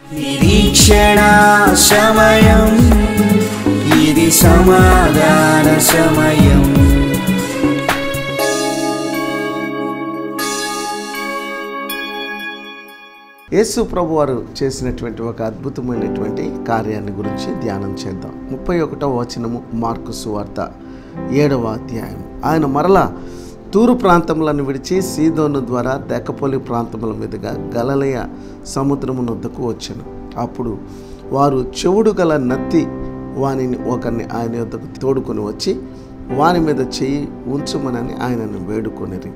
నిరీక్షణ సమయం ఇది సమాధాన సమయం యేసు ప్రభు వారు చేసినటువంటి ఒక అద్భుతమైనటువంటి కార్యాన్ని గురించి ధ్యానం చేద్దాం ముప్పై ఒకటవ వచనము మార్కు సువార్త ఏడవ అధ్యాయం ఆయన మరలా తూరు ప్రాంతములను విడిచి సీదోను ద్వారా దెక్కపల్లి ప్రాంతముల మీదుగా గలలయ సముద్రమునొద్దకు వచ్చాను అప్పుడు వారు చెవుడు గల నత్తి వానిని ఒకరిని ఆయన యొద్దకు తోడుకొని వచ్చి వాని మీద చెయ్యి ఉంచుమనని ఆయనను వేడుకొనిరి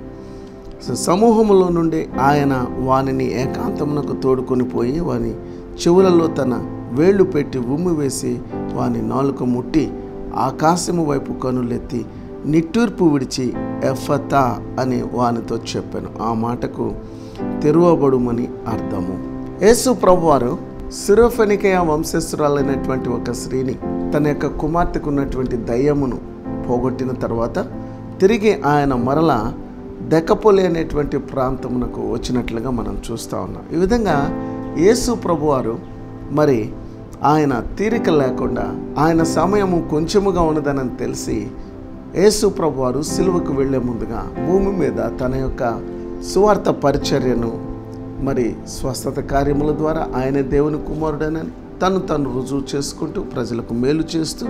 సో సమూహములో నుండి ఆయన వానిని ఏకాంతమునకు తోడుకొని పోయి వాని చెవులలో తన వేళ్ళు పెట్టి ఉమ్మి వేసి వాని నాలుక ముట్టి ఆకాశము వైపు కనులెత్తి నిట్టూర్పు విడిచి ఎఫతా అని వానితో చెప్పాను ఆ మాటకు తెరువబడుమని అర్థము యేసు ప్రభువారు సిరోఫెనికయ వంశస్థురాలైనటువంటి ఒక స్త్రీని తన యొక్క కుమార్తెకు ఉన్నటువంటి దయ్యమును పోగొట్టిన తర్వాత తిరిగి ఆయన మరలా దెక్కపోలి అనేటువంటి ప్రాంతమునకు వచ్చినట్లుగా మనం చూస్తూ ఉన్నాం ఈ విధంగా యేసు ప్రభువారు మరి ఆయన తీరిక లేకుండా ఆయన సమయము కొంచెముగా ఉన్నదని తెలిసి యేసు ప్రభువారు సిలువకు వెళ్ళే ముందుగా భూమి మీద తన యొక్క సువార్త పరిచర్యను మరి స్వస్థత కార్యముల ద్వారా ఆయన దేవుని కుమారుడనని తను తను రుజువు చేసుకుంటూ ప్రజలకు మేలు చేస్తూ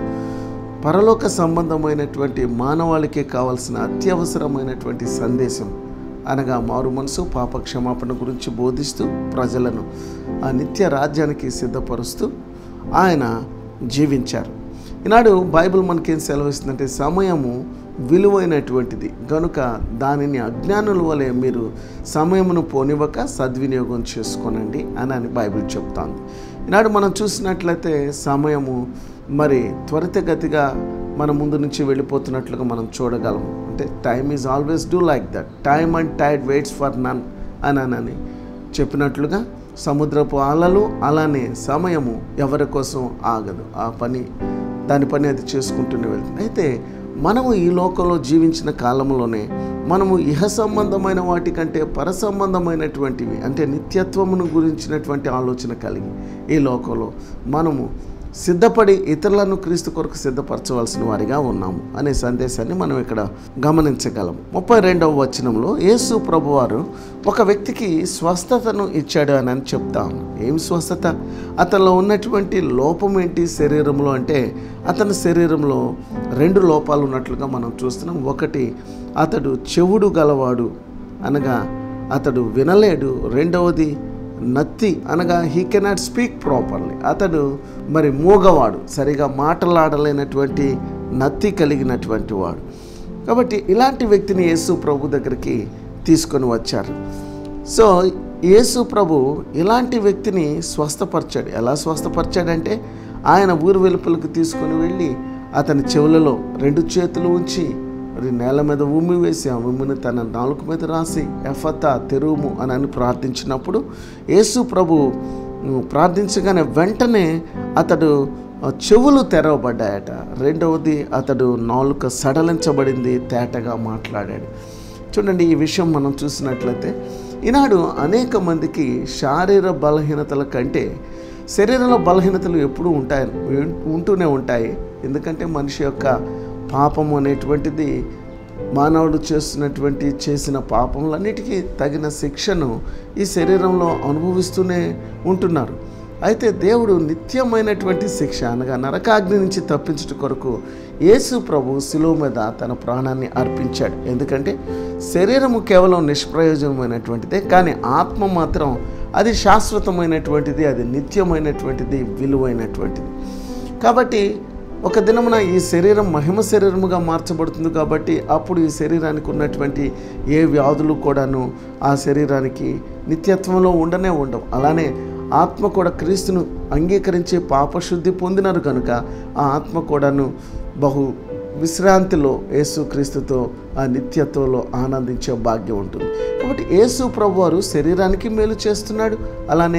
పరలోక సంబంధమైనటువంటి మానవాళికి కావాల్సిన అత్యవసరమైనటువంటి సందేశం అనగా మారు మనసు పాప క్షమాపణ గురించి బోధిస్తూ ప్రజలను ఆ నిత్య రాజ్యానికి సిద్ధపరుస్తూ ఆయన జీవించారు ఈనాడు బైబిల్ మనకేం సెలవిస్తుందంటే సమయము విలువైనటువంటిది గనుక దానిని అజ్ఞానుల వలె మీరు సమయమును పోనివ్వక సద్వినియోగం చేసుకోనండి అని అని బైబిల్ చెప్తాంది ఈనాడు మనం చూసినట్లయితే సమయము మరి త్వరితగతిగా మన ముందు నుంచి వెళ్ళిపోతున్నట్లుగా మనం చూడగలం అంటే time is always do like that time and tide waits for none అని అని చెప్పినట్లుగా సముద్రపు అలలు అలానే సమయము ఎవరి కోసం ఆగదు ఆ పని దాని పని అది చేసుకుంటూనే వెళ్తుంది అయితే మనము ఈ లోకంలో జీవించిన కాలంలోనే మనము ఇహ సంబంధమైన వాటికంటే పర సంబంధమైనటువంటివి అంటే నిత్యత్వమును గురించినటువంటి ఆలోచన కలిగి ఈ లోకంలో మనము సిద్ధపడి ఇతరులను క్రీస్తు కొరకు సిద్ధపరచవలసిన వారిగా ఉన్నాము అనే సందేశాన్ని మనం ఇక్కడ గమనించగలం ముప్పై రెండవ వచనంలో యేసు ప్రభువారు ఒక వ్యక్తికి స్వస్థతను ఇచ్చాడు అని అని చెప్తాను ఏం స్వస్థత అతనిలో ఉన్నటువంటి లోపం ఏంటి శరీరంలో అంటే అతని శరీరంలో రెండు లోపాలు ఉన్నట్లుగా మనం చూస్తున్నాం ఒకటి అతడు చెవుడు గలవాడు అనగా అతడు వినలేడు రెండవది నత్తి అనగా హీ కెనాట్ స్పీక్ ప్రాపర్లీ అతడు మరి మూగవాడు సరిగా మాటలాడలేనటువంటి నత్తి కలిగినటువంటి వాడు కాబట్టి ఇలాంటి వ్యక్తిని యేసు ప్రభు దగ్గరికి తీసుకొని వచ్చారు సో యేసు ప్రభు ఇలాంటి వ్యక్తిని స్వస్థపరిచాడు ఎలా స్వస్థపరిచాడంటే ఆయన ఊరు వెలుపలకు తీసుకొని వెళ్ళి అతని చెవులలో రెండు చేతులు ఉంచి మరి నేల మీద ఉమ్మి వేసి ఆ ఉమ్మిని తన నాలుగు మీద రాసి ఎఫత తెరువుము అని అని ప్రార్థించినప్పుడు యేసు ప్రభు ఉమ్, ప్రార్థించగానే వెంటనే అతడు ఆ, చెవులు తెరవబడ్డాయట రెండవది అతడు నాలుక సడలించబడింది తేటగా మాట్లాడాడు చూడండి ఈ విషయం మనం చూసినట్లయితే ఈనాడు అనేక మందికి శారీర బలహీనతల కంటే శరీరంలో బలహీనతలు ఎప్పుడూ ఉంటాయి ఉంటూనే ఉంటాయి ఎందుకంటే మనిషి యొక్క పాపం అనేటువంటిది మానవుడు చేస్తున్నటువంటి చేసిన పాపములన్నిటికీ తగిన శిక్షను ఈ శరీరంలో అనుభవిస్తూనే ఉంటున్నారు అయితే దేవుడు నిత్యమైనటువంటి శిక్ష అనగా నరకాగ్ని నుంచి తప్పించుట కొరకు యేసు ప్రభు శిలువ మీద తన ప్రాణాన్ని అర్పించాడు ఎందుకంటే శరీరము కేవలం నిష్ప్రయోజనమైనటువంటిదే కానీ ఆత్మ మాత్రం అది శాశ్వతమైనటువంటిది అది నిత్యమైనటువంటిది విలువైనటువంటిది కాబట్టి ఒక దినమున ఈ శరీరం మహిమ శరీరముగా మార్చబడుతుంది కాబట్టి అప్పుడు ఈ శరీరానికి ఉన్నటువంటి ఏ వ్యాధులు కూడాను ఆ శరీరానికి నిత్యత్వంలో ఉండనే ఉండవు అలానే ఆత్మ కూడా క్రీస్తును అంగీకరించి పాపశుద్ధి పొందినారు కనుక ఆ ఆత్మ కూడాను బహు విశ్రాంతిలో యేసుక్రీస్తుతో ఆ నిత్యత్వంలో ఆనందించే భాగ్యం ఉంటుంది కాబట్టి యేసు ప్రభు వారు శరీరానికి మేలు చేస్తున్నాడు అలానే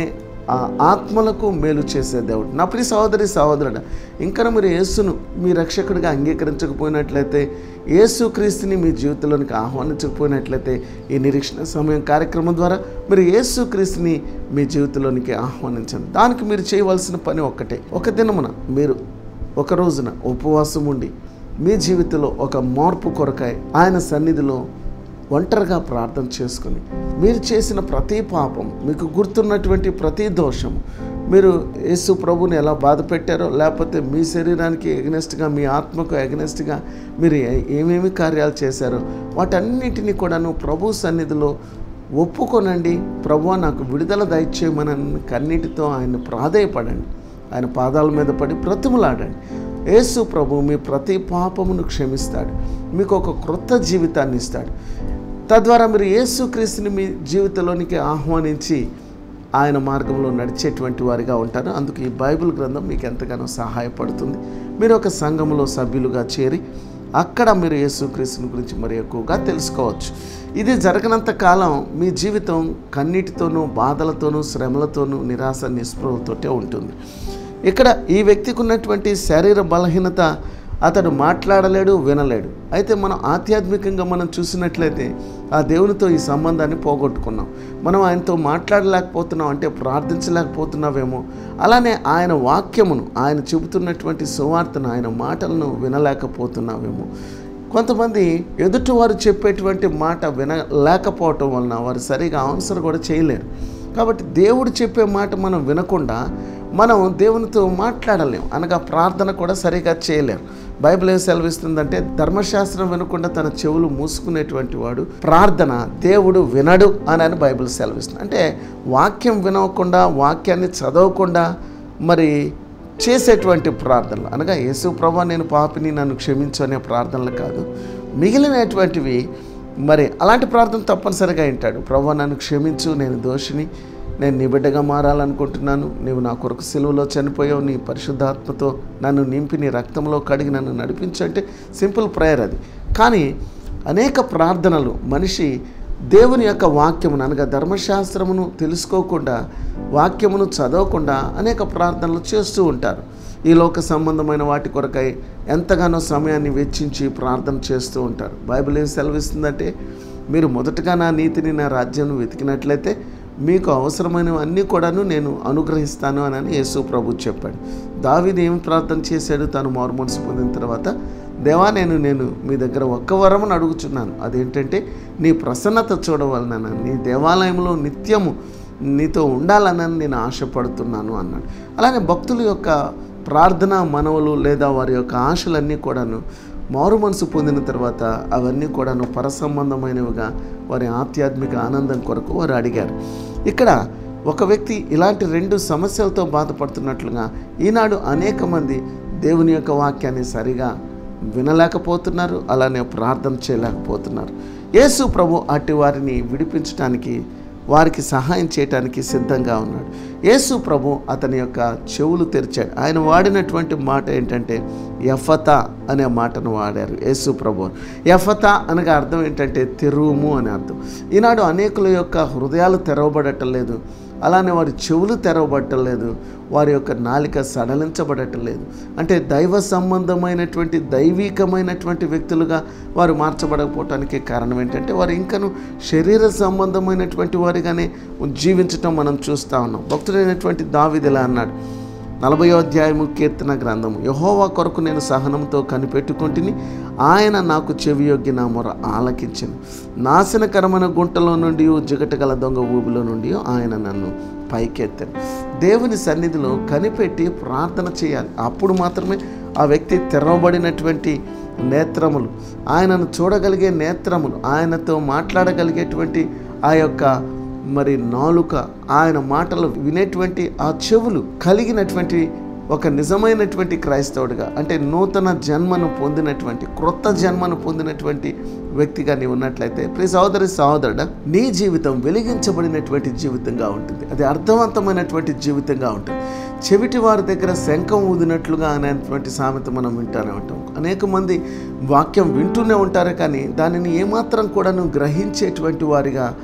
ఆ ఆత్మలకు మేలు చేసే దేవుడు నా ప్రియ సహోదరి సహోదరుడు ఇంకా మీరు యేసును మీ రక్షకుడిగా అంగీకరించకపోయినట్లయితే యేసు క్రీస్తుని మీ జీవితంలోనికి ఆహ్వానించకపోయినట్లయితే ఈ నిరీక్షణ సమయం కార్యక్రమం ద్వారా మీరు యేసు క్రీస్తుని మీ జీవితంలోనికి ఆహ్వానించండి దానికి మీరు చేయవలసిన పని ఒక్కటే ఒక దినమున మీరు ఒక రోజున ఉపవాసం ఉండి మీ జీవితంలో ఒక మార్పు కొరకాయ ఆయన సన్నిధిలో ఒంటరిగా ప్రార్థన చేసుకుని మీరు చేసిన ప్రతి పాపం మీకు గుర్తున్నటువంటి ప్రతి దోషం మీరు యేసు ప్రభుని ఎలా బాధ పెట్టారో లేకపోతే మీ శరీరానికి ఎగనెస్ట్గా మీ ఆత్మకు ఎగనెస్ట్గా మీరు ఏ- ఏమేమి కార్యాలు చేశారో వాటన్నిటిని కూడాను ప్రభు సన్నిధిలో ఒప్పుకొనండి ప్రభు నాకు విడుదల దయచేయమని కన్నీటితో ఆయన ప్రాధేయపడండి ఆయన పాదాల మీద పడి బ్రతుములాడండి యేసు ప్రభు మీ ప్రతి పాపమును క్షమిస్తాడు మీకు ఒక క్రొత్త జీవితాన్ని ఇస్తాడు తద్వారా మీరు యేసుక్రీస్తుని మీ జీవితంలోనికి ఆహ్వానించి ఆయన మార్గంలో నడిచేటువంటి వారిగా ఉంటారు అందుకు ఈ బైబిల్ గ్రంథం మీకు ఎంతగానో సహాయపడుతుంది మీరు ఒక సంఘంలో సభ్యులుగా చేరి అక్కడ మీరు యేసుక్రీస్తుని గురించి మరి ఎక్కువగా తెలుసుకోవచ్చు ఇది జరగనంత కాలం మీ జీవితం కన్నీటితోనూ బాధలతోనూ శ్రమలతోనూ నిరాశ నిస్పృహలతోటే ఉంటుంది ఇక్కడ ఈ వ్యక్తికి ఉన్నటువంటి శరీర బలహీనత అతడు మాట్లాడలేడు వినలేడు అయితే మనం ఆధ్యాత్మికంగా మనం చూసినట్లయితే ఆ దేవునితో ఈ సంబంధాన్ని పోగొట్టుకున్నాం మనం ఆయనతో మాట్లాడలేకపోతున్నాం అంటే ప్రార్థించలేకపోతున్నావేమో అలానే ఆయన వాక్యమును ఆయన చెబుతున్నటువంటి సువార్తను ఆయన మాటలను వినలేకపోతున్నావేమో కొంతమంది ఎదుటివారు చెప్పేటువంటి మాట వినలేకపోవటం వలన వారు సరిగా ఆన్సర్ కూడా చేయలేరు కాబట్టి దేవుడు చెప్పే మాట మనం వినకుండా మనం దేవునితో మాట్లాడలేం అనగా ప్రార్థన కూడా సరిగా చేయలేరు బైబిల్ ఏం సెలవిస్తుందంటే ధర్మశాస్త్రం వినకుండా తన చెవులు మూసుకునేటువంటి వాడు ప్రార్థన దేవుడు వినడు అని అని బైబిల్ సెలవిస్తుంది అంటే వాక్యం వినకుండా వాక్యాన్ని చదవకుండా మరి చేసేటువంటి ప్రార్థనలు అనగా యేసు ప్రభా నేను పాపిని నన్ను క్షమించు అనే ప్రార్థనలు కాదు మిగిలినటువంటివి మరి అలాంటి ప్రార్థన తప్పనిసరిగా వింటాడు ప్రభా నన్ను క్షమించు నేను దోషిని నేను నీ బిడ్డగా మారాలనుకుంటున్నాను నీవు నా కొరకు సెలవులో చనిపోయావు నీ పరిశుద్ధాత్మతో నన్ను నింపి నీ రక్తంలో కడిగి నన్ను నడిపించు అంటే సింపుల్ ప్రేయర్ అది కానీ అనేక ప్రార్థనలు మనిషి దేవుని యొక్క వాక్యమును అనగా ధర్మశాస్త్రమును తెలుసుకోకుండా వాక్యమును చదవకుండా అనేక ప్రార్థనలు చేస్తూ ఉంటారు ఈ లోక సంబంధమైన వాటి కొరకై ఎంతగానో సమయాన్ని వెచ్చించి ప్రార్థన చేస్తూ ఉంటారు బైబిల్ ఏం సెలవిస్తుందంటే మీరు మొదటగా నా నీతిని నా రాజ్యాన్ని వెతికినట్లయితే మీకు అవసరమైనవన్నీ కూడాను నేను అనుగ్రహిస్తాను అని అని యేసు ప్రభు చెప్పాడు దావీదు ఏం ప్రార్థన చేశాడు తాను మారు మనసు పొందిన తర్వాత దేవా నేను నేను మీ దగ్గర ఒక్క వరమును అడుగుచున్నాను అదేంటంటే నీ ప్రసన్నత చూడవలన నీ దేవాలయంలో నిత్యము నీతో ఉండాలని నేను ఆశపడుతున్నాను అన్నాడు అలానే భక్తుల యొక్క ప్రార్థన మనవులు లేదా వారి యొక్క ఆశలన్నీ కూడాను మారు మనసు పొందిన తర్వాత అవన్నీ కూడాను పరసంబంధమైనవిగా వారి ఆధ్యాత్మిక ఆనందం కొరకు వారు అడిగారు ఇక్కడ ఒక వ్యక్తి ఇలాంటి రెండు సమస్యలతో బాధపడుతున్నట్లుగా ఈనాడు అనేక మంది దేవుని యొక్క వాక్యాన్ని సరిగా వినలేకపోతున్నారు అలానే ప్రార్థన చేయలేకపోతున్నారు యేసు ప్రభు అట్టి వారిని విడిపించడానికి వారికి సహాయం చేయడానికి సిద్ధంగా ఉన్నాడు యేసు ప్రభు అతని యొక్క చెవులు తెరిచాడు ఆయన వాడినటువంటి మాట ఏంటంటే యఫత అనే మాటను వాడారు యేసు ప్రభు యఫత అనగా అర్థం ఏంటంటే తెరువుము అని అర్థం ఈనాడు అనేకుల యొక్క హృదయాలు తెరవబడటం లేదు అలానే వారి చెవులు తెరవబడటం లేదు వారి యొక్క నాలిక సడలించబడటం లేదు అంటే దైవ సంబంధమైనటువంటి దైవికమైనటువంటి వ్యక్తులుగా వారు మార్చబడకపోవటానికి కారణం ఏంటంటే వారు ఇంకను శరీర సంబంధమైనటువంటి వారిగానే జీవించటం మనం చూస్తూ ఉన్నాం భక్తుడైనటువంటి దావిదిలా అన్నాడు నలభయో అధ్యాయము కీర్తన గ్రంథము యహోవా కొరకు నేను సహనంతో కనిపెట్టుకుంటుని ఆయన నాకు చెవియొగ్గి నా మొర ఆలకించను నాశనకరమైన గుంటలో నుండి జిగటగల దొంగ ఊబిలో నుండి ఆయన నన్ను పైకెత్తాను దేవుని సన్నిధిలో కనిపెట్టి ప్రార్థన చేయాలి అప్పుడు మాత్రమే ఆ వ్యక్తి తెరవబడినటువంటి నేత్రములు ఆయనను చూడగలిగే నేత్రములు ఆయనతో మాట్లాడగలిగేటువంటి ఆ యొక్క మరి నాలుక ఆయన మాటలు వినేటువంటి ఆ చెవులు కలిగినటువంటి ఒక నిజమైనటువంటి క్రైస్తవుడిగా అంటే నూతన జన్మను పొందినటువంటి క్రొత్త జన్మను పొందినటువంటి వ్యక్తిగా నీవు ఉన్నట్లయితే ప్రియ సహోదరి సహోదరుడ నీ జీవితం వెలిగించబడినటువంటి జీవితంగా ఉంటుంది అది అర్థవంతమైనటువంటి జీవితంగా ఉంటుంది చెవిటి వారి దగ్గర శంఖం ఊదినట్లుగా అనేటువంటి సామెత మనం వింటూనే ఉంటాం అనేక మంది వాక్యం వింటూనే ఉంటారు కానీ దానిని ఏమాత్రం కూడాను గ్రహించేటువంటి వారిగా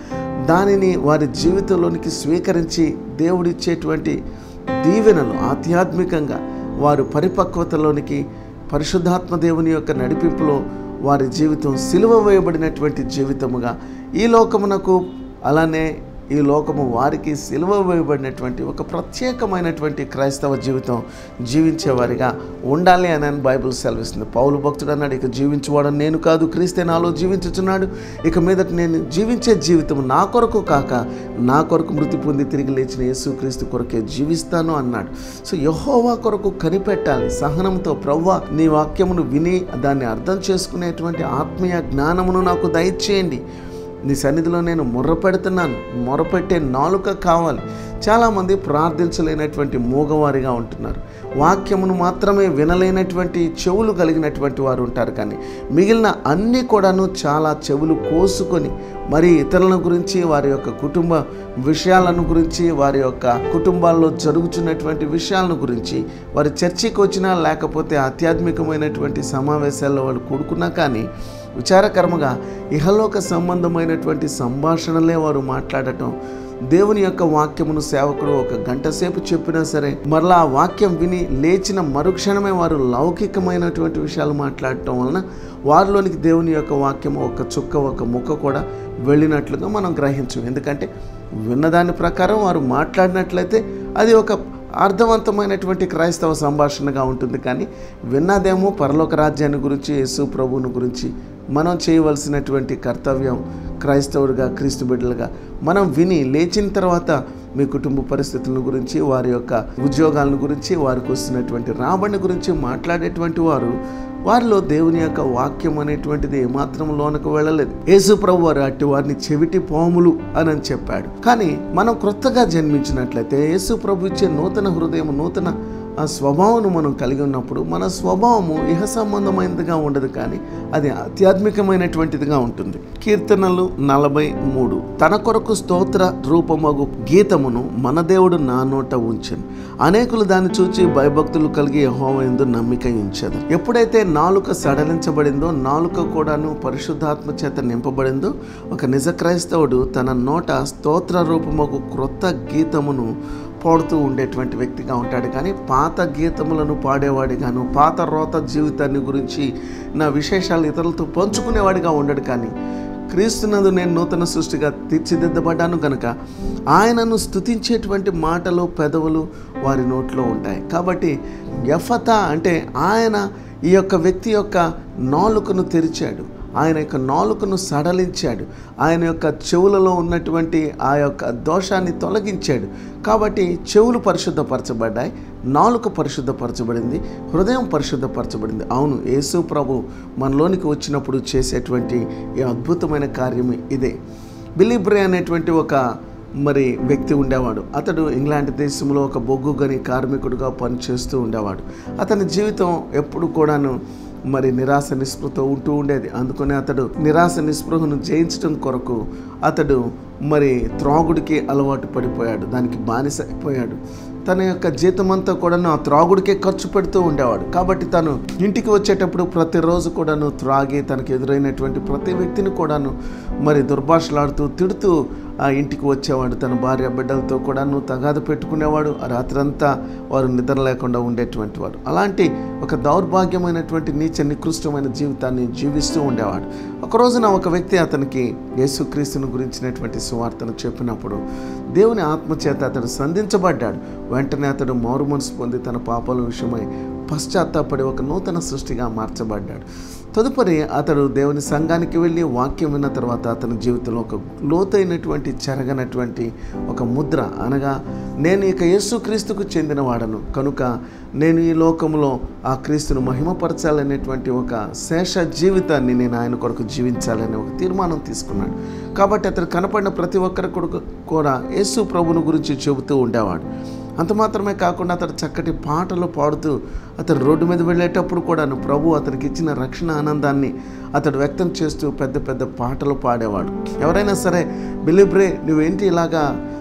దానిని వారి జీవితంలోనికి స్వీకరించి దేవుడిచ్చేటువంటి దీవెనలు ఆధ్యాత్మికంగా వారు పరిపక్వతలోనికి పరిశుద్ధాత్మ దేవుని యొక్క నడిపింపులో వారి జీవితం సిలువ వేయబడినటువంటి జీవితముగా ఈ లోకమునకు అలానే ఈ లోకము వారికి సిలువ వేయబడినటువంటి ఒక ప్రత్యేకమైనటువంటి క్రైస్తవ జీవితం జీవించేవారిగా ఉండాలి అని అని బైబిల్ సెలవిస్తుంది పౌలు భక్తుడు అన్నాడు ఇక జీవించువాడు నేను కాదు క్రీస్తే నాలో జీవించుచున్నాడు ఇక మీదట నేను జీవించే జీవితం నా కొరకు కాక నా కొరకు మృతి పొంది తిరిగి లేచిన యేసుక్రీస్తు కొరకే జీవిస్తాను అన్నాడు సో యహోవా కొరకు కనిపెట్టాలి సహనంతో ప్రవ్వా నీ వాక్యమును విని దాన్ని అర్థం చేసుకునేటువంటి ఆత్మీయ జ్ఞానమును నాకు దయచేయండి నీ సన్నిధిలో నేను మొర్ర పెడుతున్నాను మొరపెట్టే నాలుక కావాలి చాలామంది ప్రార్థించలేనటువంటి మూగవారిగా ఉంటున్నారు వాక్యమును మాత్రమే వినలేనటువంటి చెవులు కలిగినటువంటి వారు ఉంటారు కానీ మిగిలిన అన్నీ కూడాను చాలా చెవులు కోసుకొని మరి ఇతరుల గురించి వారి యొక్క కుటుంబ విషయాలను గురించి వారి యొక్క కుటుంబాల్లో జరుగుతున్నటువంటి విషయాలను గురించి వారి చర్చికి వచ్చినా లేకపోతే ఆధ్యాత్మికమైనటువంటి సమావేశాల్లో వాళ్ళు కూడుకున్నా కానీ విచారకరముగా ఇహలోక సంబంధమైనటువంటి సంభాషణలే వారు మాట్లాడటం దేవుని యొక్క వాక్యమును సేవకుడు ఒక గంట సేపు చెప్పినా సరే మరలా ఆ వాక్యం విని లేచిన మరుక్షణమే వారు లౌకికమైనటువంటి విషయాలు మాట్లాడటం వలన వారిలోనికి దేవుని యొక్క వాక్యము ఒక చుక్క ఒక ముక్క కూడా వెళ్ళినట్లుగా మనం గ్రహించం ఎందుకంటే విన్నదాని ప్రకారం వారు మాట్లాడినట్లయితే అది ఒక అర్థవంతమైనటువంటి క్రైస్తవ సంభాషణగా ఉంటుంది కానీ విన్నదేమో పరలోక రాజ్యాన్ని గురించి యేసు ప్రభువుని గురించి మనం చేయవలసినటువంటి కర్తవ్యం క్రైస్తవుడిగా క్రీస్తు బిడ్డలుగా మనం విని లేచిన తర్వాత మీ కుటుంబ పరిస్థితుల గురించి వారి యొక్క ఉద్యోగాలను గురించి వారికి వస్తున్నటువంటి రాబడిని గురించి మాట్లాడేటువంటి వారు వారిలో దేవుని యొక్క వాక్యం అనేటువంటిది ఏమాత్రం లోనకు వెళ్ళలేదు యేసు ప్రభు వారు అట్టి వారిని చెవిటి పాములు అని అని చెప్పాడు కానీ మనం క్రొత్తగా జన్మించినట్లయితే యేసు ప్రభు ఇచ్చే నూతన హృదయం నూతన ఆ స్వభావము మనం కలిగి ఉన్నప్పుడు మన స్వభావము ఇహ సంబంధమైనదిగా ఉండదు కానీ అది ఆధ్యాత్మికమైనటువంటిదిగా ఉంటుంది కీర్తనలు నలభై మూడు తన కొరకు స్తోత్ర రూపమగు గీతమును మన దేవుడు నా నోట ఉంచను అనేకులు దాన్ని చూచి భయభక్తులు కలిగి యహోవయందు నమ్మిక ఉంచదు ఎప్పుడైతే నాలుక సడలించబడిందో నాలుక కూడాను పరిశుద్ధాత్మ చేత నింపబడిందో ఒక నిజ క్రైస్తవుడు తన నోట స్తోత్ర రూపమగు క్రొత్త గీతమును పాడుతూ ఉండేటువంటి వ్యక్తిగా ఉంటాడు కానీ పాత గీతములను పాడేవాడిగాను పాత రోత జీవితాన్ని గురించి నా విశేషాలు ఇతరులతో పంచుకునేవాడిగా ఉండడు కానీ క్రీస్తునందు నేను నూతన సృష్టిగా తీర్చిదిద్దబడ్డాను కనుక ఆయనను స్తుతించేటువంటి మాటలు పెదవులు వారి నోట్లో ఉంటాయి కాబట్టి యఫత అంటే ఆయన ఈ యొక్క వ్యక్తి యొక్క నాలుకను తెరిచాడు ఆయన యొక్క నాలుకను సడలించాడు ఆయన యొక్క చెవులలో ఉన్నటువంటి ఆ యొక్క దోషాన్ని తొలగించాడు కాబట్టి చెవులు పరిశుద్ధపరచబడ్డాయి నాలుక పరిశుద్ధపరచబడింది హృదయం పరిశుద్ధపరచబడింది అవును యేసు ప్రభు మనలోనికి వచ్చినప్పుడు చేసేటువంటి ఈ అద్భుతమైన కార్యం ఇదే బిలీబ్రే అనేటువంటి ఒక మరి వ్యక్తి ఉండేవాడు అతడు ఇంగ్లాండ్ దేశంలో ఒక బొగ్గు గని కార్మికుడిగా పనిచేస్తూ ఉండేవాడు అతని జీవితం ఎప్పుడు కూడాను మరి నిరాశ నిస్పృహతో ఉంటూ ఉండేది అందుకని అతడు నిరాశ నిస్పృహను జయించడం కొరకు అతడు మరి త్రాగుడికి అలవాటు పడిపోయాడు దానికి బానిస అయిపోయాడు తన యొక్క జీతమంతా కూడాను ఆ త్రాగుడికే ఖర్చు పెడుతూ ఉండేవాడు కాబట్టి తను ఇంటికి వచ్చేటప్పుడు ప్రతిరోజు కూడాను త్రాగి తనకు ఎదురైనటువంటి ప్రతి వ్యక్తిని కూడాను మరి దుర్భాషలాడుతూ తిడుతూ ఆ ఇంటికి వచ్చేవాడు తన భార్య బిడ్డలతో కూడాను తగాద పెట్టుకునేవాడు ఆ రాత్రంతా వారు నిద్ర లేకుండా ఉండేటువంటి వాడు అలాంటి ఒక దౌర్భాగ్యమైనటువంటి నీచ నికృష్టమైన జీవితాన్ని జీవిస్తూ ఉండేవాడు ఒక రోజున ఒక వ్యక్తి అతనికి యేసుక్రీస్తుని గురించినటువంటి సువార్తను చెప్పినప్పుడు దేవుని ఆత్మచేత అతడు సంధించబడ్డాడు వెంటనే అతడు మారు మనసు పొంది తన పాపాల విషయమై పశ్చాత్తాపడి ఒక నూతన సృష్టిగా మార్చబడ్డాడు తదుపరి అతడు దేవుని సంఘానికి వెళ్ళి వాక్యం విన్న తర్వాత అతని జీవితంలో ఒక లోతైనటువంటి చెరగనటువంటి ఒక ముద్ర అనగా నేను ఇక యేసుక్రీస్తుకు చెందినవాడను కనుక నేను ఈ లోకంలో ఆ క్రీస్తును మహిమపరచాలనేటువంటి ఒక శేష జీవితాన్ని నేను ఆయన కొరకు జీవించాలని ఒక తీర్మానం తీసుకున్నాడు కాబట్టి అతను కనపడిన ప్రతి ఒక్కరి కొడుకు కూడా యేసు ప్రభుని గురించి చెబుతూ ఉండేవాడు అంత మాత్రమే కాకుండా అతడు చక్కటి పాటలు పాడుతూ అతడు రోడ్డు మీద వెళ్ళేటప్పుడు కూడాను ప్రభు అతనికి ఇచ్చిన రక్షణ ఆనందాన్ని అతడు వ్యక్తం చేస్తూ పెద్ద పెద్ద పాటలు పాడేవాడు ఎవరైనా సరే బిలిబ్రే నువ్వేంటి ఇలాగా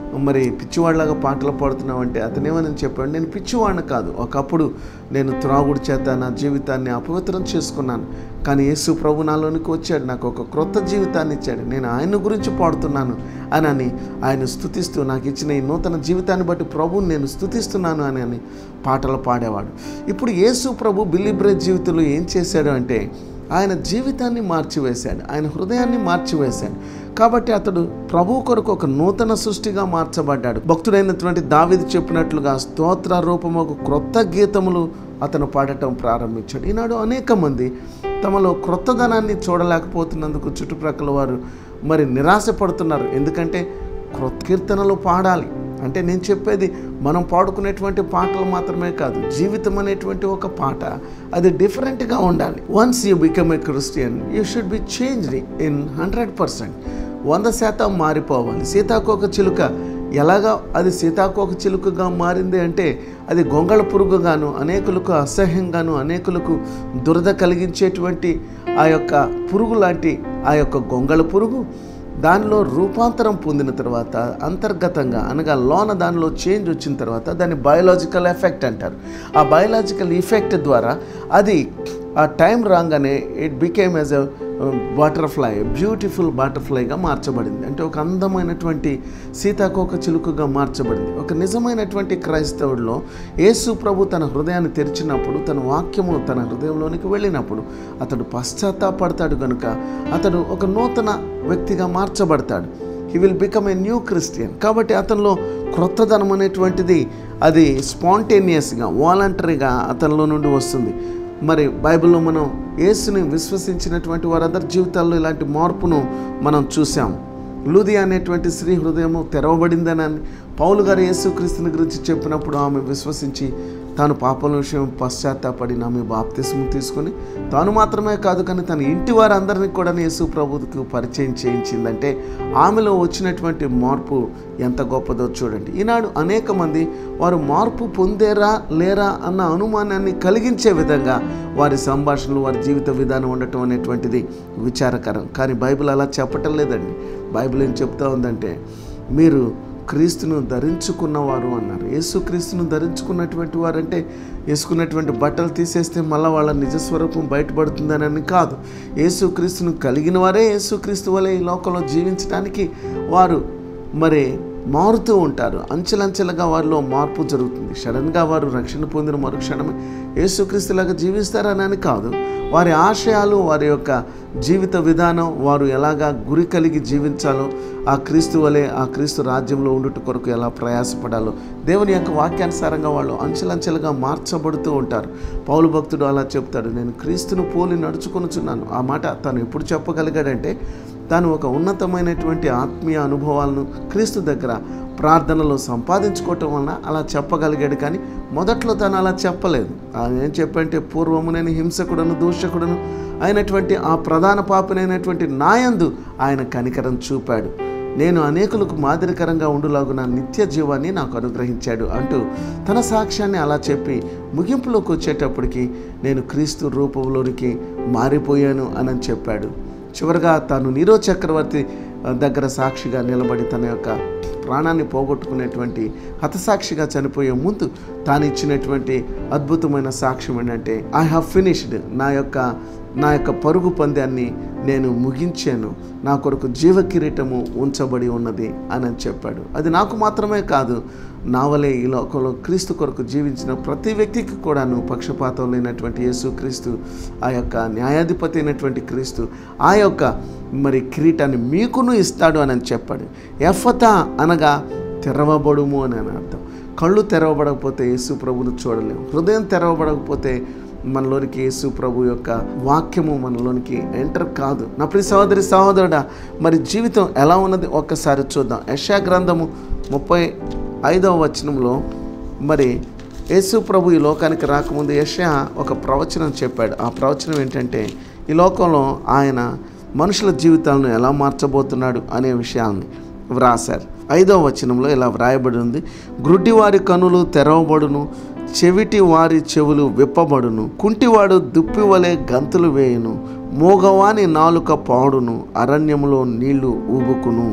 మరి పిచ్చివాడిలాగా పాటలు పాడుతున్నావు అంటే అతనేమని చెప్పాడు నేను పిచ్చివాడిని కాదు ఒకప్పుడు నేను త్రాగుడు చేత నా జీవితాన్ని అపవిత్రం చేసుకున్నాను కానీ యేసు ప్రభు నాలోనికి వచ్చాడు నాకు ఒక క్రొత్త జీవితాన్ని ఇచ్చాడు నేను ఆయన గురించి పాడుతున్నాను అని అని ఆయన స్థుతిస్తూ నాకు ఇచ్చిన ఈ నూతన జీవితాన్ని బట్టి ప్రభువుని నేను స్థుతిస్తున్నాను అని అని పాటలు పాడేవాడు ఇప్పుడు యేసు ప్రభు బిల్లి బ్రేజ్ జీవితంలో ఏం చేశాడు అంటే ఆయన జీవితాన్ని మార్చివేశాడు ఆయన హృదయాన్ని మార్చివేశాడు కాబట్టి అతడు ప్రభు కొరకు ఒక నూతన సృష్టిగా మార్చబడ్డాడు భక్తుడైనటువంటి దావిది చెప్పినట్లుగా స్తోత్ర రూపము ఒక క్రొత్త గీతములు అతను పాడటం ప్రారంభించాడు ఈనాడు అనేక మంది తమలో క్రొత్తదనాన్ని చూడలేకపోతున్నందుకు చుట్టుప్రక్కల వారు మరి నిరాశపడుతున్నారు ఎందుకంటే క్రొత్త కీర్తనలు పాడాలి అంటే నేను చెప్పేది మనం పాడుకునేటువంటి పాటలు మాత్రమే కాదు జీవితం అనేటువంటి ఒక పాట అది డిఫరెంట్గా ఉండాలి once you become a Christian you should be changed in hundred percent వంద శాతం మారిపోవాలి సీతాకోక చిలుక ఎలాగా అది సీతాకోక చిలుకగా మారింది అంటే అది గొంగళ పురుగుగాను అనేకులకు అసహ్యంగాను అనేకులకు దురద కలిగించేటువంటి ఆ యొక్క పురుగు లాంటి ఆ యొక్క గొంగళ పురుగు దానిలో రూపాంతరం పొందిన తర్వాత అంతర్గతంగా అనగా లోన దానిలో చేంజ్ వచ్చిన తర్వాత దాన్ని బయోలాజికల్ ఎఫెక్ట్ అంటారు ఆ బయోలాజికల్ ఇఫెక్ట్ ద్వారా అది ఆ టైం రాగానే it became as a butterfly beautiful బటర్ఫ్లైగా మార్చబడింది అంటే ఒక అందమైనటువంటి సీతాకోక చిలుకగా మార్చబడింది ఒక నిజమైనటువంటి క్రైస్తవుడిలో యేసు ప్రభు తన హృదయాన్ని తెరిచినప్పుడు తన వాక్యము తన హృదయంలోనికి వెళ్ళినప్పుడు అతడు పశ్చాత్తాపడతాడు కనుక అతడు ఒక నూతన వ్యక్తిగా మార్చబడతాడు he will become a new Christian కాబట్టి అతనిలో క్రొత్తదనం అనేటువంటిది అది స్పాంటేనియస్గా వాలంటరీగా అతనిలో నుండి వస్తుంది మరి బైబిల్లో మనం యేసుని విశ్వసించినటువంటి వారందరి జీవితాల్లో ఇలాంటి మార్పును మనం చూసాం లూది అనేటువంటి స్త్రీ హృదయము తెరవబడిందని పౌలు గారు యేసుక్రీస్తుని గురించి చెప్పినప్పుడు ఆమె విశ్వసించి తాను పాపల విషయం పశ్చాత్తాపడి ఆమె బాప్తిస్ము తీసుకొని తాను మాత్రమే కాదు కానీ తన ఇంటి వారందరినీ కూడా యేసు ప్రభువుకు పరిచయం చేయించిందంటే ఆమెలో వచ్చినటువంటి మార్పు ఎంత గొప్పదో చూడండి ఈనాడు అనేక మంది వారు మార్పు పొందేరా లేరా అన్న అనుమానాన్ని కలిగించే విధంగా వారి సంభాషణలు వారి జీవిత విధానం ఉండటం అనేటువంటిది విచారకరం కానీ బైబిల్ అలా చెప్పటం లేదండి బైబిల్ ఏం చెప్తా ఉందంటే మీరు క్రీస్తును ధరించుకున్నవారు అన్నారు యేసు క్రీస్తును ధరించుకున్నటువంటి వారంటే వేసుకున్నటువంటి బట్టలు తీసేస్తే మళ్ళీ వాళ్ళ నిజస్వరూపం బయటపడుతుందని కాదు యేసు క్రీస్తును కలిగిన వారే యేసు క్రీస్తు వలె ఈ లోకంలో జీవించడానికి వారు మరి మారుతూ ఉంటారు అంచెలంచెలుగా వారిలో మార్పు జరుగుతుంది సడన్గా వారు రక్షణ పొందిన మరుక్షణమే యేసుక్రీస్తులాగా జీవిస్తారని అని కాదు వారి ఆశయాలు వారి యొక్క జీవిత విధానం వారు ఎలాగా గురి కలిగి జీవించాలో ఆ క్రీస్తు వలె ఆ క్రీస్తు రాజ్యంలో ఉండుట కొరకు ఎలా ప్రయాసపడాలో దేవుని యొక్క వాక్యానుసారంగా వాళ్ళు అంచెలంచెలుగా మార్చబడుతూ ఉంటారు పౌలు భక్తుడు అలా చెప్తాడు నేను క్రీస్తును పోలి నడుచుకొనుచున్నాను ఆ మాట తను ఎప్పుడు చెప్పగలిగాడంటే తాను ఒక ఉన్నతమైనటువంటి ఆత్మీయ అనుభవాలను క్రీస్తు దగ్గర ప్రార్థనలో సంపాదించుకోవటం వలన అలా చెప్పగలిగాడు కానీ మొదట్లో తను అలా చెప్పలేదు ఆయన ఏం చెప్పంటే పూర్వము నేను హింసకుడను దూషకుడను అయినటువంటి ఆ ప్రధాన పాపనైనటువంటి నాయందు ఆయన కనికరం చూపాడు నేను అనేకులకు మాదిరికరంగా ఉండులాగున నిత్య జీవాన్ని నాకు అనుగ్రహించాడు అంటూ తన సాక్ష్యాన్ని అలా చెప్పి ముగింపులోకి వచ్చేటప్పటికి నేను క్రీస్తు రూపంలోనికి మారిపోయాను అని చెప్పాడు చివరిగా తాను నీరో చక్రవర్తి దగ్గర సాక్షిగా నిలబడి తన యొక్క ప్రాణాన్ని పోగొట్టుకునేటువంటి హతసాక్షిగా చనిపోయే ముందు తాను ఇచ్చినటువంటి అద్భుతమైన సాక్ష్యం ఏంటంటే ఐ హ్యావ్ ఫినిష్డ్ నా యొక్క నా యొక్క పరుగు పందాన్ని నేను ముగించాను నా కొరకు జీవ కిరీటము ఉంచబడి ఉన్నది అని చెప్పాడు అది నాకు మాత్రమే కాదు నా వలే ఈ లోకంలో క్రీస్తు కొరకు జీవించిన ప్రతి వ్యక్తికి కూడాను పక్షపాతం లేనటువంటి యేసు క్రీస్తు ఆ యొక్క న్యాయాధిపతి అయినటువంటి క్రీస్తు ఆ యొక్క మరి కిరీటాన్ని మీకును ఇస్తాడు అని చెప్పాడు ఎఫత అనగా తెరవబడుము అని అని అర్థం కళ్ళు తెరవబడకపోతే యేసు ప్రభును చూడలేము హృదయం తెరవబడకపోతే మనలోనికి యేసు ప్రభు యొక్క వాక్యము మనలోనికి ఎంటర్ కాదు నా ప్రియ సహోదరి సహోదరుడా మరి జీవితం ఎలా ఉన్నది ఒక్కసారి చూద్దాం యశా గ్రంథము ముప్పై ఐదవ వచనంలో మరి యేసు ప్రభు ఈ లోకానికి రాకముందు యశా ఒక ప్రవచనం చెప్పాడు ఆ ప్రవచనం ఏంటంటే ఈ లోకంలో ఆయన మనుషుల జీవితాలను ఎలా మార్చబోతున్నాడు అనే విషయాన్ని వ్రాశారు ఐదవ వచనంలో ఇలా వ్రాయబడి ఉంది గ్రుడ్డివారి కనులు తెరవబడును చెవిటి వారి చెవులు విప్పబడును కుంటివాడు దుప్పి వలె గంతులు వేయును మోగవాని నాలుక పాడును అరణ్యములో నీళ్లు ఊబుకును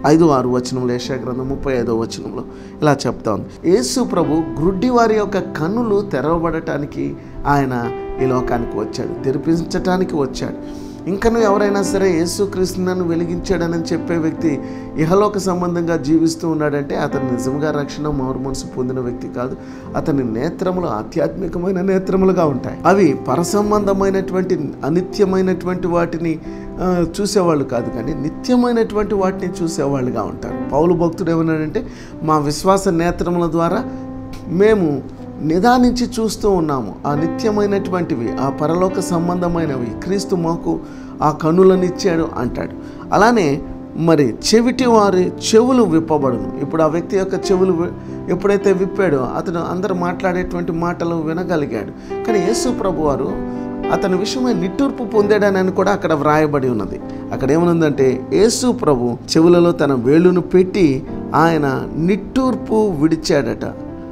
ఐదు ఆరు వచనంలో యశా గ్రంథం ముప్పై ఐదో వచనంలో ఇలా చెప్తా ఉంది యేసు ప్రభు గ్రుడ్డి వారి యొక్క కన్నులు తెరవబడటానికి ఆయన ఈ లోకానికి వచ్చాడు తెరిపించటానికి వచ్చాడు ఇంకను ఎవరైనా సరే యేసుక్రీస్తు నన్ను వెలిగించాడని చెప్పే వ్యక్తి ఇహలోక సంబంధంగా జీవిస్తూ ఉన్నాడంటే అతను నిజంగా రక్షణ మారు మనసు పొందిన వ్యక్తి కాదు అతని నేత్రములు ఆధ్యాత్మికమైన నేత్రములుగా ఉంటాయి అవి పరసంబంధమైనటువంటి అనిత్యమైనటువంటి వాటిని ఆ, చూసేవాళ్ళు కాదు కానీ నిత్యమైనటువంటి వాటిని చూసేవాళ్ళుగా ఉంటారు పౌలు భక్తుడు ఏమన్నాడంటే మా విశ్వాస నేత్రముల ద్వారా మేము నిదానించి చూస్తూ ఉన్నాము ఆ నిత్యమైనటువంటివి ఆ పరలోక సంబంధమైనవి క్రీస్తు మాకు ఆ కన్నులను ఇచ్చాడు అంటాడు అలానే మరి చెవిటి వారి చెవులు విప్పబడును ఇప్పుడు ఆ వ్యక్తి యొక్క చెవులు వి- ఎప్పుడైతే విప్పాడో అతను అందరు మాట్లాడేటువంటి మాటలు వినగలిగాడు కానీ యేసు ప్రభు వారు అతని విషయమై నిట్టూర్పు పొందాడని కూడా అక్కడ వ్రాయబడి ఉన్నది అక్కడ ఏమనుందంటే యేసు ప్రభు చెవులలో తన వేలును పెట్టి ఆయన నిట్టూర్పు విడిచాడట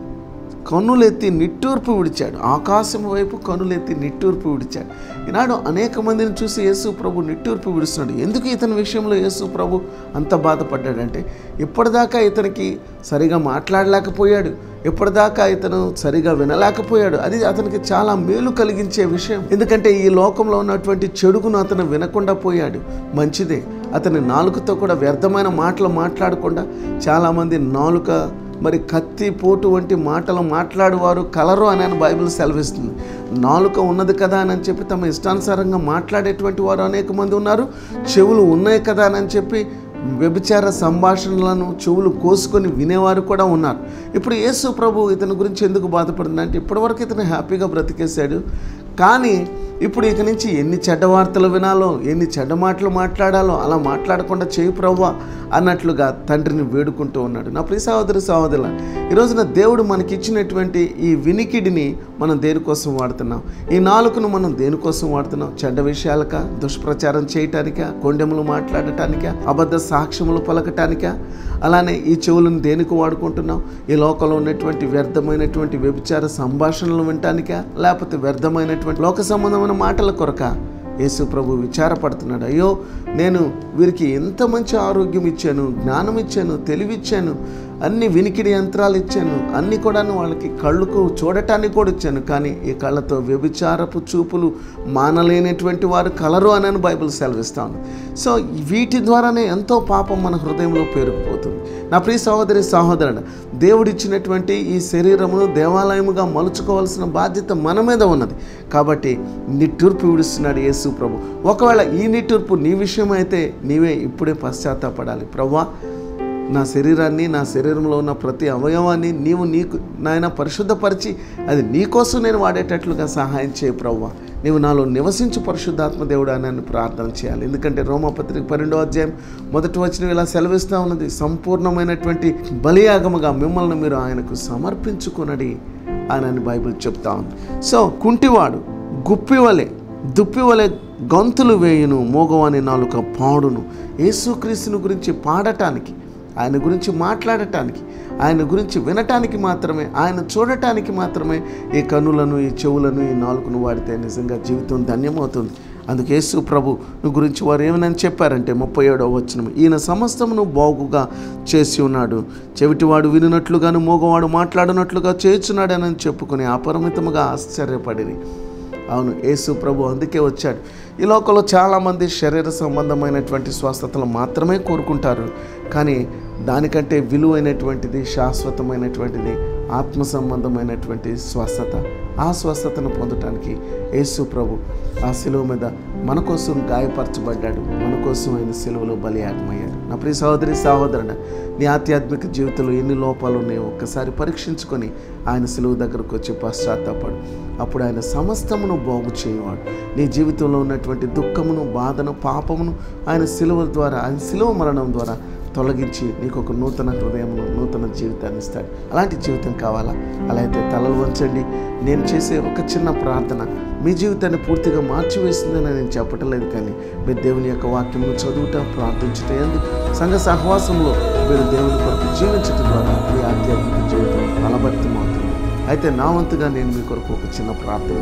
కన్నులెత్తి నిట్టూర్పు విడిచాడు ఆకాశం వైపు కన్నులెత్తి నిట్టూర్పు విడిచాడు ఈనాడు అనేక మందిని చూసి యేసు ప్రభు నిట్టూర్పు విడుస్తున్నాడు ఎందుకు ఇతని విషయంలో యేసు ప్రభు అంత బాధపడ్డాడంటే ఇప్పటిదాకా ఇతనికి సరిగా మాట్లాడలేకపోయాడు ఇప్పటిదాకా ఇతను సరిగా వినలేకపోయాడు అది అతనికి చాలా మేలు కలిగించే విషయం ఎందుకంటే ఈ లోకంలో ఉన్నటువంటి చెడుగును అతను వినకుండా పోయాడు మంచిదే అతని నాలుకతో కూడా వ్యర్థమైన మాటలు మాట్లాడకుండా చాలామంది నాలుక మరి కత్తి పోటు వంటి మాటలు మాట్లాడువారు కలరు అని అని బైబిల్ సెలవిస్తుంది నాలుక ఉన్నది కదా అని చెప్పి తమ ఇష్టానుసారంగా మాట్లాడేటువంటి వారు అనేక మంది ఉన్నారు చెవులు ఉన్నాయి కదా అని చెప్పి వ్యభిచార సంభాషణలను చెవులు కోసుకొని వినేవారు కూడా ఉన్నారు ఇప్పుడు యేసు ప్రభు ఇతని గురించి ఎందుకు బాధపడుతుందంటే ఇప్పటివరకు ఇతను హ్యాపీగా బ్రతికేశాడు కానీ ఇప్పుడు ఇక నుంచి ఎన్ని చెడ్డ వార్తలు వినాలో ఎన్ని చెడ్డ మాటలు మాట్లాడాలో అలా మాట్లాడకుండా చేయి ప్రవ్వా అన్నట్లుగా తండ్రిని వేడుకుంటూ ఉన్నాడు నా ప్రియ సహోదరి సహోదరుల ఈ రోజున దేవుడు మనకిచ్చినటువంటి ఈ వినికిడిని మనం దేనికోసం వాడుతున్నాం ఈ నాలుకను మనం దేనికోసం వాడుతున్నాం చెడ్డ విషయాలక దుష్ప్రచారం చేయటానికా కొండెములు మాట్లాడటానికా అబద్ధ సాక్ష్యములు పలకటానికా అలానే ఈ చెవులను దేనికి వాడుకుంటున్నాం ఈ లోకంలో ఉన్నటువంటి వ్యర్థమైనటువంటి వ్యభిచార సంభాషణలు వినటానికా లేకపోతే వ్యర్థమైనటువంటి లోక సంబంధమైన మాటల కొరక యేసు ప్రభు విచారపడుతున్నాడు అయ్యో నేను వీరికి ఎంత మంచి ఆరోగ్యం ఇచ్చాను జ్ఞానం ఇచ్చాను తెలివి ఇచ్చాను అన్ని వినికిడి యంత్రాలు ఇచ్చాను అన్ని కూడాను వాళ్ళకి కళ్ళకు చూడటానికి కూడా ఇచ్చాను కానీ ఈ కళ్ళతో వ్యభిచారపు చూపులు మానలేనటువంటి వారు కలరు అని అని బైబిల్ సెలవిస్తాను సో వీటి ద్వారానే ఎంతో పాపం మన హృదయంలో పేరుకుపోతుంది నా ప్రియ సహోదరి సహోదరుడు దేవుడిచ్చినటువంటి ఈ శరీరమును దేవాలయముగా మలుచుకోవాల్సిన బాధ్యత మన మీద ఉన్నది కాబట్టి నిట్టూర్పు విడుస్తున్నాడు యేసు ప్రభు ఒకవేళ ఈ నిట్టూర్పు నీ విషయం అయితే నీవే ఇప్పుడే పశ్చాత్తాపడాలి ప్రవ్వా నా శరీరాన్ని నా శరీరంలో ఉన్న ప్రతి అవయవాన్ని నీవు నీకు నాయన పరిశుద్ధపరిచి అది నీకోసం నేను వాడేటట్లుగా సహాయం చేయ ప్రవ్వా నీవు నాలో నివసించు పరిశుద్ధాత్మ దేవుడు అని నన్ను ప్రార్థన చేయాలి ఎందుకంటే రోమపత్రిక పన్నెండో అధ్యాయం మొదటి వచ్చిన ఇలా సెలవిస్తూ ఉన్నది సంపూర్ణమైనటువంటి బలియాగముగా మిమ్మల్ని మీరు ఆయనకు సమర్పించుకునడి అని బైబిల్ చెప్తా ఉంది సో కుంటివాడు గుప్పివలే దుప్పివలే గంతులు వేయును మోగవాని నాలుక పాడును యేసుక్రీస్తుని గురించి పాడటానికి ఆయన గురించి మాట్లాడటానికి ఆయన గురించి వినటానికి మాత్రమే ఆయన చూడటానికి మాత్రమే ఈ కన్నులను ఈ చెవులను ఈ నాలుకను వాడితే నిజంగా జీవితం ధన్యమవుతుంది అందుకే యేసు ప్రభు నువ్వు గురించి వారు ఏమని చెప్పారంటే ముప్పై ఏడవ వచనం ఈయన సమస్తమును బాగుగా చేసి ఉన్నాడు చెవిటివాడు వినున్నట్లుగాను మోగవాడు మాట్లాడినట్లుగా చేర్చున్నాడని చెప్పుకుని అపరిమితముగా ఆశ్చర్యపడిరి అవును యేసు ప్రభు అందుకే వచ్చాడు ఈ లోకంలో చాలామంది శరీర సంబంధమైనటువంటి స్వస్థతలు మాత్రమే కోరుకుంటారు కానీ దానికంటే విలువైనటువంటిది శాశ్వతమైనటువంటిది ఆత్మ సంబంధమైనటువంటి స్వస్థత ఆ స్వస్థతను పొందటానికి యేసు ప్రభు ఆ శిలువ మీద మన కోసం గాయపరచబడ్డాడు మన కోసం ఆయన శిలువలో బలియాగమయ్యాడు నా ప్రియ సహోదరి సహోదరుడు నీ ఆధ్యాత్మిక జీవితంలో ఎన్ని లోపాలు ఉన్నాయో ఒక్కసారి పరీక్షించుకొని ఆయన శిలువ దగ్గరకు వచ్చి పశ్చాత్తాపడు అప్పుడు ఆయన సమస్తమును బాగు చేయవాడు నీ జీవితంలో ఉన్నటువంటి దుఃఖమును బాధను పాపమును ఆయన శిలువ ద్వారా ఆయన శిలువ మరణం ద్వారా తొలగించి నీకు ఒక నూతన హృదయమును నూతన జీవితాన్ని ఇస్తాడు అలాంటి జీవితం కావాలా అలా అయితే తలలు వంచండి నేను చేసే ఒక చిన్న ప్రార్థన మీ జీవితాన్ని పూర్తిగా మార్చివేసిందని నేను చెప్పటం లేదు కానీ మీరు దేవుని యొక్క వాక్యమును చదువుట ప్రార్థించటం ఏంది సంఘ సహవాసంలో మీరు దేవుని కొరకు జీవించటం ద్వారా మీ ఆధ్యాత్మిక జీవితం బలభరితమవుతుంది అయితే నా వంతుగా నేను మీ కొరకు ఒక చిన్న ప్రార్థన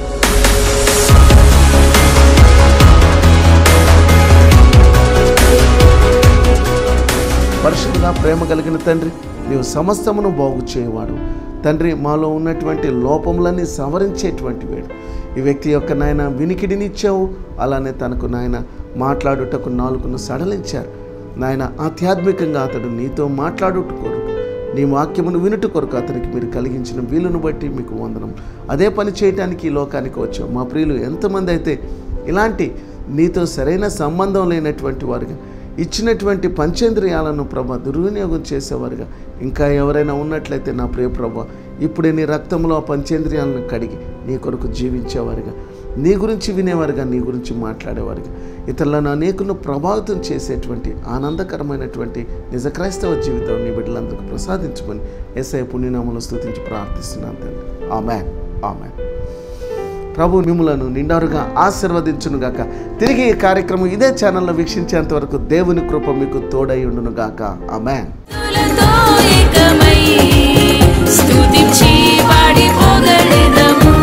చేస్తాను పరిశుద్ధ ప్రేమ కలిగిన తండ్రి నీవు సమస్తమును బాగు చేయవాడు తండ్రి మాలో ఉన్నటువంటి లోపములన్నీ సవరించేటువంటి వేడు ఈ వ్యక్తి యొక్క నాయన వినికిడిని ఇచ్చావు అలానే తనకు నాయన మాట్లాడుటకు నాలుగును సడలించారు నాయన ఆధ్యాత్మికంగా అతడు నీతో మాట్లాడుట కొరకు నీ వాక్యమును వినుట కొరకు అతనికి మీరు కలిగించిన వీలును బట్టి మీకు వందనం అదే పని చేయటానికి ఈ లోకానికి వచ్చాం మా ప్రియులు ఎంతమంది అయితే ఇలాంటి నీతో సరైన సంబంధం లేనటువంటి వారుగా ఇచ్చినటువంటి పంచేంద్రియాలను ప్రభ దుర్వినియోగం చేసేవారుగా ఇంకా ఎవరైనా ఉన్నట్లయితే నా ప్రియ ప్రభ ఇప్పుడే నీ రక్తంలో ఆ పంచేంద్రియాలను కడిగి నీ కొరకు జీవించేవారుగా నీ గురించి వినేవారుగా నీ గురించి మాట్లాడేవారుగా ఇతరులను అనేకులను ప్రభావితం చేసేటువంటి ఆనందకరమైనటువంటి నిజ క్రైస్తవ జీవితం నీ బిడ్డలందరికీ ప్రసాదించమని ఎస్ఐ పుణ్యనామలు స్తుతించి ప్రార్థిస్తున్నాను తండ్రి ఆమె ఆమె ప్రభు మిమ్ములను నిండారుగా ఆశీర్వదించునుగాక తిరిగి ఈ కార్యక్రమం ఇదే ఛానల్లో వీక్షించేంత వరకు దేవుని కృప మీకు తోడై ఉండునుగాక ఆమెన్ స్తుతులతో ఏకమై స్తుతించి పాడి పొగడెదము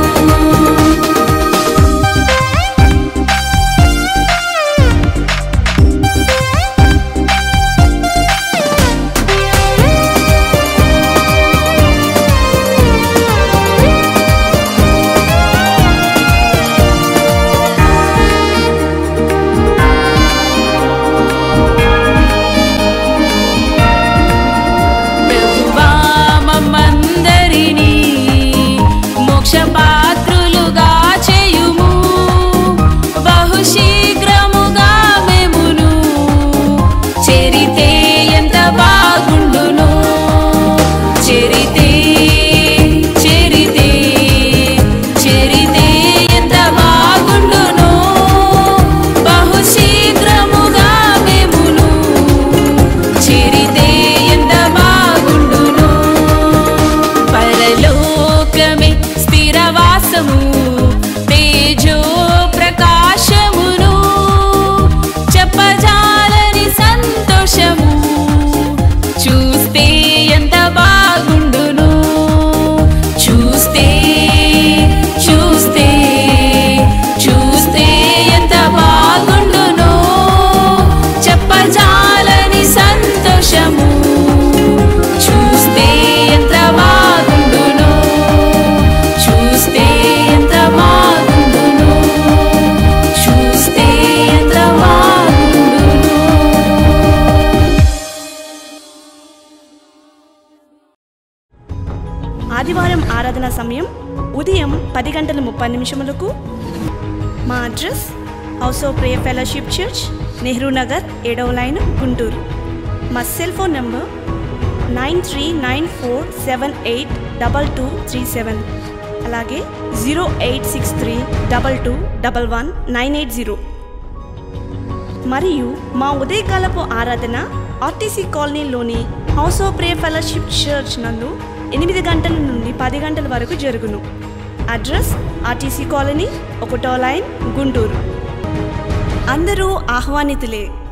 ప్రభువా మమ్మందరినీ మోక్ష పాత్రులుగా చేయుము బహుశీఘ్రముగా మెమును చెరితే ఎంత బాగుండును చెరితే చెరితే చెరితే ఎంత బాగుండును బహుశీఘ్రముగా మెమును చెరితే ఎంత బాగుండును పరలోకమే స్థిరవాసము తేజో ప్రకాశమును చెప్పజాలని సంతోషము చూస్తే ఎంత బాగుండును చూస్తే చూస్తే చూస్తే ఎంత బాగుండును చెప్పజాలని సంతోషము చూస్తే ఎంత బాగుండును చూస్తే ఎంత బాగుండును చూస్తే ఎంత బాగుండును ఆదివారం ఆరాధన సమయం ఉదయం పది గంటల ముప్పై నిమిషములకు మా address house of prayer fellowship church Nehru Nagar ఏడవ లైన్ గుంటూరు మా cell phone number nine three nine four seven eight double two three seven అలాగే zero eight six three double two double one nine eight zero మరియు మా ఉదయకాలపు ఆరాధన RTC కాలనీలోని house of pray fellowship church నందు ఎనిమిది గంటల నుండి పది గంటల వరకు జరుగును అడ్రస్ ఆర్టీసీ కాలనీ ఒకటో లైన్ గుంటూరు అందరూ ఆహ్వానితులే